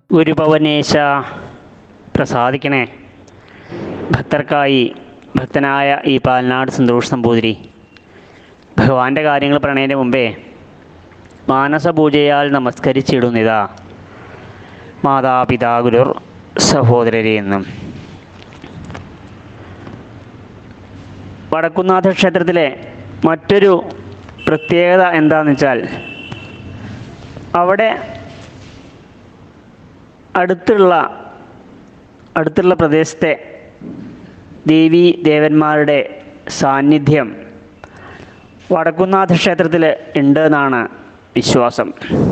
ഗുരുഭവനേശ പ്രസാദിക്കണേ ഭക്തർക്കായി ഭക്തനായ ഈ പാലനാട് സന്തോഷ് നമ്പൂതിരി ഭഗവാന്റെ കാര്യങ്ങൾ പറയണതിന് മുമ്പേ മാനസപൂജയാൽ നമസ്കരിച്ചിടുന്നിതാ മാതാപിതാ ഗുരുർ സഹോദരരെ എന്നും വടക്കുന്നാഥ ക്ഷേത്രത്തിലെ മറ്റൊരു പ്രത്യേകത എന്താണെന്ന് വെച്ചാൽ അവിടെ അടുത്തുള്ള അടുത്തുള്ള പ്രദേശത്തെ ദേവീ ദേവന്മാരുടെ സാന്നിധ്യം വടക്കുന്നാഥ ക്ഷേത്രത്തിൽ ഉണ്ട് എന്നാണ് വിശ്വാസം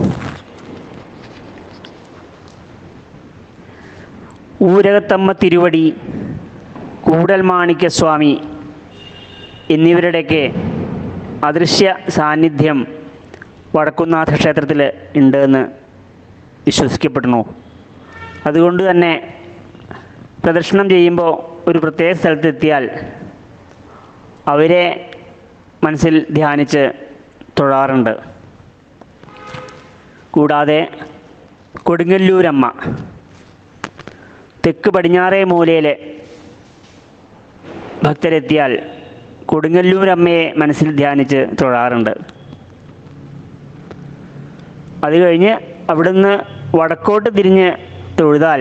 ഊരകത്തമ്മ തിരുവടി കൂടൽമാണിക്യസ്വാമി എന്നിവരുടെയൊക്കെ അദൃശ്യ സാന്നിധ്യം വടക്കുന്നാഥ ക്ഷേത്രത്തിൽ ഉണ്ട് എന്ന് വിശ്വസിക്കപ്പെടുന്നു അതുകൊണ്ട് തന്നെ പ്രദർശനം ചെയ്യുമ്പോൾ ഒരു പ്രത്യേക സ്ഥലത്തെത്തിയാൽ അവരെ മനസ്സിൽ ധ്യാനിച്ച് തൊഴാറുണ്ട് കൂടാതെ കൊടുങ്ങല്ലൂരമ്മ തെക്ക് പടിഞ്ഞാറേ മൂലയിൽ ഭക്തരെത്തിയാൽ കൊടുങ്ങല്ലൂരമ്മയെ മനസ്സിൽ ധ്യാനിച്ച് തൊഴാറുണ്ട് അത് കഴിഞ്ഞ് അവിടുന്ന് വടക്കോട്ട് തിരിഞ്ഞ് തൊഴുതാൽ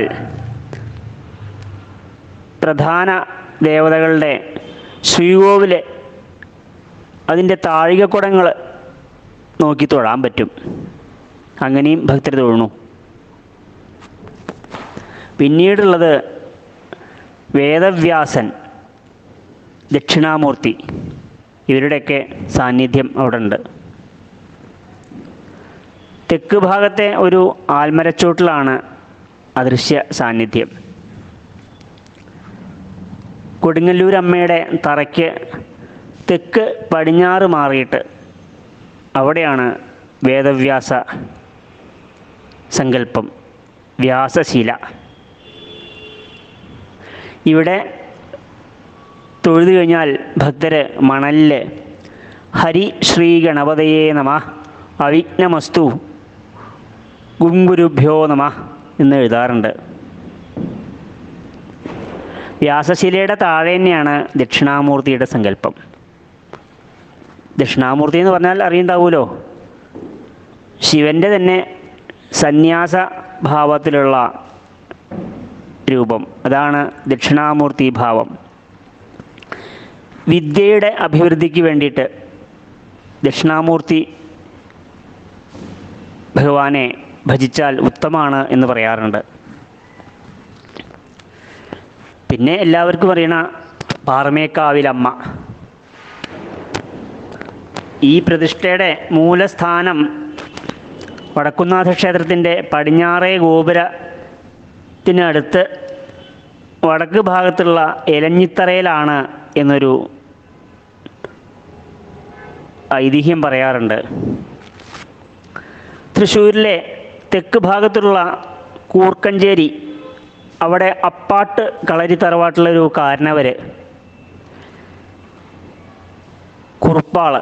പ്രധാന ദേവതകളുടെ ശ്രീകോവിൽ അതിൻ്റെ താഴികക്കുടങ്ങൾ നോക്കി തൊഴാൻ പറ്റും അങ്ങനെയും ഭക്തർ തൊഴുന്നു പിന്നീടുള്ളത് വേദവ്യാസൻ ദക്ഷിണാമൂർത്തി ഇവരുടെയൊക്കെ സാന്നിധ്യം അവിടെ ഉണ്ട് തെക്ക് ഭാഗത്തെ ഒരു ആൽമരച്ചോട്ടിലാണ് അദൃശ്യ സാന്നിധ്യം കൊടുങ്ങല്ലൂർ അമ്മയുടെ തറയ്ക്ക് തെക്ക് പടിഞ്ഞാറ് മാറിയിട്ട് അവിടെയാണ് വേദവ്യാസ സങ്കല്പം വ്യാസശീല ഇവിടെ തൊഴുതു കഴിഞ്ഞാൽ ഭക്തർ മണലിൽ ഹരി ശ്രീ ഗണപതയേ നമ അവിഘ്നമസ്തു ഗുംഗുരുഭ്യോ നമ എന്ന് എഴുതാറുണ്ട് വ്യാസശിലയുടെ താഴെ തന്നെയാണ് ദക്ഷിണാമൂർത്തിയുടെ സങ്കല്പം ദക്ഷിണാമൂർത്തി എന്ന് പറഞ്ഞാൽ അറിയുണ്ടാവുമല്ലോ ശിവൻ്റെ തന്നെ സന്യാസ ഭാവത്തിലുള്ള രൂപം അതാണ് ദക്ഷിണാമൂർത്തി ഭാവം വിദ്യയുടെ അഭിവൃദ്ധിക്ക് വേണ്ടിയിട്ട് ദക്ഷിണാമൂർത്തി ഭഗവാനെ ഭജിച്ചാൽ ഉത്തമാണ് എന്ന് പറയാറുണ്ട് പിന്നെ എല്ലാവർക്കും അറിയണ പാറമേക്കാവിലമ്മ ഈ പ്രതിഷ്ഠയുടെ മൂലസ്ഥാനം വടക്കുന്നാഥ ക്ഷേത്രത്തിൻ്റെ പടിഞ്ഞാറേ ഗോപുരത്തിനടുത്ത് വടക്ക് ഭാഗത്തുള്ള എലഞ്ഞിത്തറയിലാണ് എന്നൊരു ഐതിഹ്യം പറയാറുണ്ട് തൃശ്ശൂരിലെ തെക്ക് ഭാഗത്തുള്ള കൂർക്കഞ്ചേരി അവിടെ അപ്പാട്ട് കളരി തറവാട്ടിലൊരു കാരണവർ കുറുപ്പാള്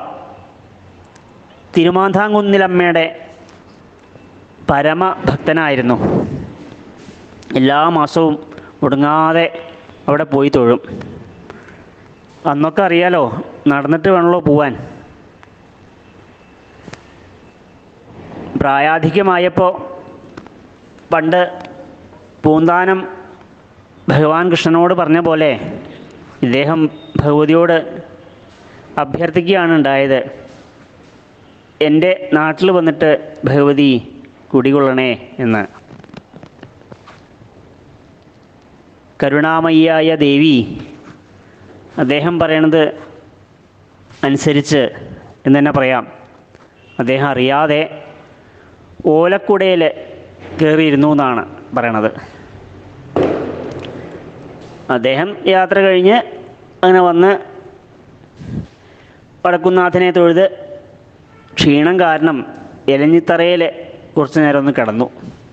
തിരുമാന്താംകുന്നിലമ്മയുടെ പരമഭക്തനായിരുന്നു എല്ലാ മാസവും മുടങ്ങാതെ അവിടെ പോയി തൊഴും അന്നൊക്കെ അറിയാലോ നടന്നിട്ട് വേണമല്ലോ പോവാൻ പ്രായാധിക്യമായപ്പോൾ പണ്ട് പൂന്താനം ഭഗവാൻ കൃഷ്ണനോട് പറഞ്ഞ പോലെ ഇദ്ദേഹം ഭഗവതിയോട് അഭ്യർത്ഥിക്കുകയാണ് ഉണ്ടായത് എൻ്റെ നാട്ടിൽ വന്നിട്ട് ഭഗവതി കുടികൊള്ളണേ എന്ന് കരുണാമയ്യായ ദേവി അദ്ദേഹം പറയണത് അനുസരിച്ച് എന്ന് തന്നെ പറയാം അദ്ദേഹം അറിയാതെ ഓലക്കുടയിൽ കയറിയിരുന്നു എന്നാണ് പറയണത് അദ്ദേഹം യാത്ര കഴിഞ്ഞ് അങ്ങനെ വന്ന് വടക്കുന്നാഥനെ തൊഴുത് ക്ഷീണം കാരണം എലഞ്ഞിത്തറയിൽ കുറച്ച് നേരം ഒന്ന് കിടന്നു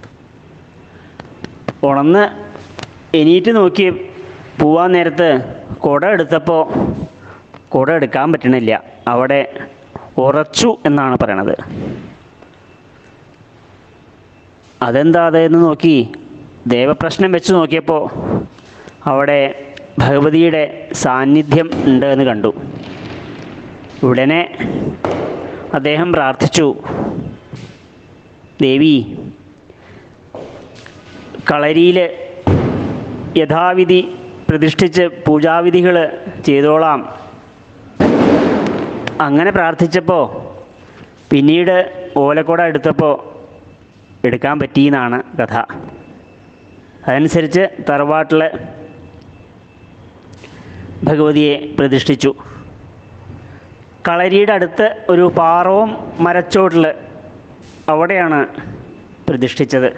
ഉണന്ന് എണീറ്റ് നോക്കി പോവാൻ നേരത്ത് കുട എടുത്തപ്പോൾ കുട എടുക്കാൻ പറ്റണില്ല അവിടെ ഉറച്ചു എന്നാണ് പറയണത് അതെന്താ അതെന്ന് നോക്കി ദേവപ്രശ്നം വെച്ച് നോക്കിയപ്പോൾ അവിടെ ഭഗവതിയുടെ സാന്നിധ്യം ഉണ്ട് എന്ന് കണ്ടു ഉടനെ അദ്ദേഹം പ്രാർത്ഥിച്ചു ദേവി കളരിയിൽ യഥാവിധി പ്രതിഷ്ഠിച്ച് പൂജാവിധികൾ ചെയ്തോളാം അങ്ങനെ പ്രാർത്ഥിച്ചപ്പോൾ പിന്നീട് ഓലക്കുട എടുത്തപ്പോൾ എടുക്കാൻ പറ്റിയെന്നാണ് കഥ അതനുസരിച്ച് തറവാട്ടിൽ ഭഗവതിയെ പ്രതിഷ്ഠിച്ചു കളരിയുടെ അടുത്ത് ഒരു പാറവും മരച്ചോട്ടിൽ അവിടെയാണ് പ്രതിഷ്ഠിച്ചത്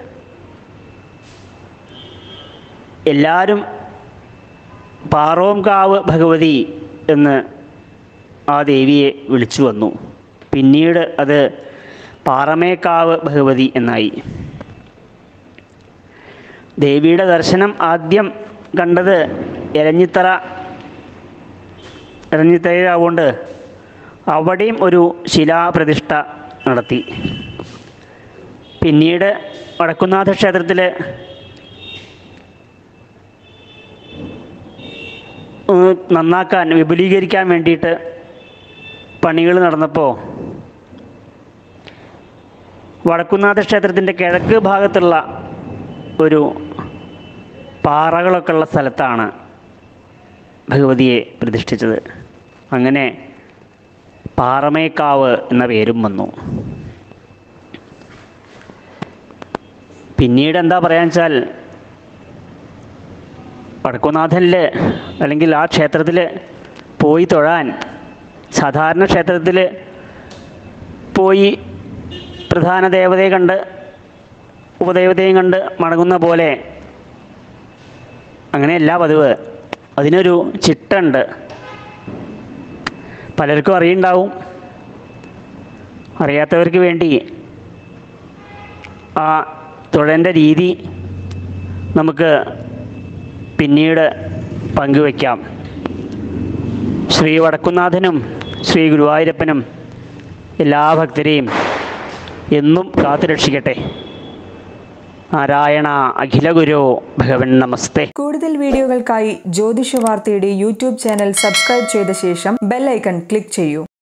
എല്ലാവരും പാറോം കാവ് ഭഗവതി എന്ന് ആ ദേവിയെ വിളിച്ചു വന്നു പിന്നീട് അത് പാറമേക്കാവ് ഭഗവതി എന്നായി ദേവിയുടെ ദർശനം ആദ്യം കണ്ടത് എരഞ്ഞിത്തറ എരഞ്ഞിത്തറയിലാവുകൊണ്ട് അവിടെയും ഒരു ശിലാപ്രതിഷ്ഠ നടത്തി പിന്നീട് വടക്കുന്നാഥ ക്ഷേത്രത്തിൽ ഒന്ന് നന്നാക്കാൻ വിപുലീകരിക്കാൻ വേണ്ടിയിട്ട് പണികൾ നടന്നപ്പോൾ വടക്കുന്നാഥ ക്ഷേത്രത്തിൻ്റെ കിഴക്ക് ഭാഗത്തുള്ള ഒരു പാറകളൊക്കെ ഉള്ള സ്ഥലത്താണ് ഭഗവതിയെ പ്രതിഷ്ഠിച്ചത് അങ്ങനെ പാറമേക്കാവ് എന്ന പേരും വന്നു പിന്നീട് എന്താ പറയാന്ന് വെച്ചാൽ വടക്കുനാഥനിൽ അല്ലെങ്കിൽ ആ ക്ഷേത്രത്തിൽ പോയി തൊഴാൻ സാധാരണ ക്ഷേത്രത്തിൽ പോയി പ്രധാന ദേവതയെ കണ്ട് ഉപദേവതയും കണ്ട് മടങ്ങുന്ന പോലെ അങ്ങനെയല്ല പതിവ് അതിനൊരു ചിട്ടുണ്ട് പലർക്കും അറിയുണ്ടാവും അറിയാത്തവർക്ക് വേണ്ടി ആ തൊഴേണ്ട രീതി നമുക്ക് പിന്നീട് പങ്കുവയ്ക്കാം ശ്രീ വടക്കുന്നാഥനും ശ്രീ ഗുരുവായൂരപ്പനും എല്ലാ ഭക്തരെയും എന്നും കാത്തുരക്ഷിക്കട്ടെ നാരായണ അഖില ഗുരു ഭഗവൻ നമസ്തേ കൂടുതൽ വീഡിയോകൾക്കായി ജ്യോതിഷ വാർത്തയുടെ യൂട്യൂബ് ചാനൽ സബ്സ്ക്രൈബ് ചെയ്ത ശേഷം ബെൽ ഐക്കൺ ക്ലിക്ക് ചെയ്യൂ